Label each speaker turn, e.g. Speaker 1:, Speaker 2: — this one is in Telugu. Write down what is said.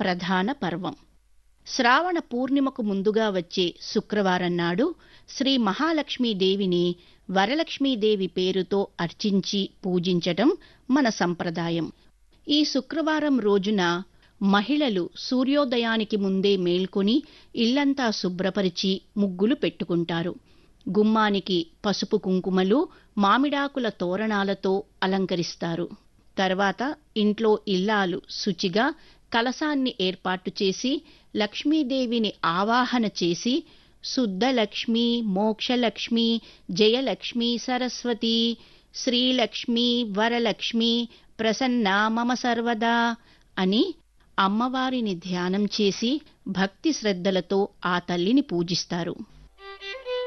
Speaker 1: ప్రధాన పర్వం శ్రావణ పూర్ణిమకు ముందుగా వచ్చే శుక్రవారం నాడు శ్రీ మహాలక్ష్మీదేవిని వరలక్ష్మీదేవి పేరుతో అర్చించి పూజించటం మన సంప్రదాయం ఈ శుక్రవారం రోజున మహిళలు సూర్యోదయానికి ముందే మేల్కొని ఇల్లంతా శుభ్రపరిచి ముగ్గులు పెట్టుకుంటారు గుమ్మానికి పసుపు కుంకుమలు మామిడాకుల తోరణాలతో అలంకరిస్తారు తర్వాత ఇంట్లో ఇల్లాలు శుచిగా కలశాన్ని ఏర్పాటు చేసి లక్ష్మీదేవిని ఆవాహన చేసి శుద్ధలక్ష్మి మోక్షలక్ష్మి జయలక్ష్మి సరస్వతి శ్రీలక్ష్మి వరలక్ష్మి ప్రసన్న మమ సర్వదా అని అమ్మవారిని ధ్యానం చేసి భక్తి శ్రద్ధలతో ఆ తల్లిని పూజిస్తారు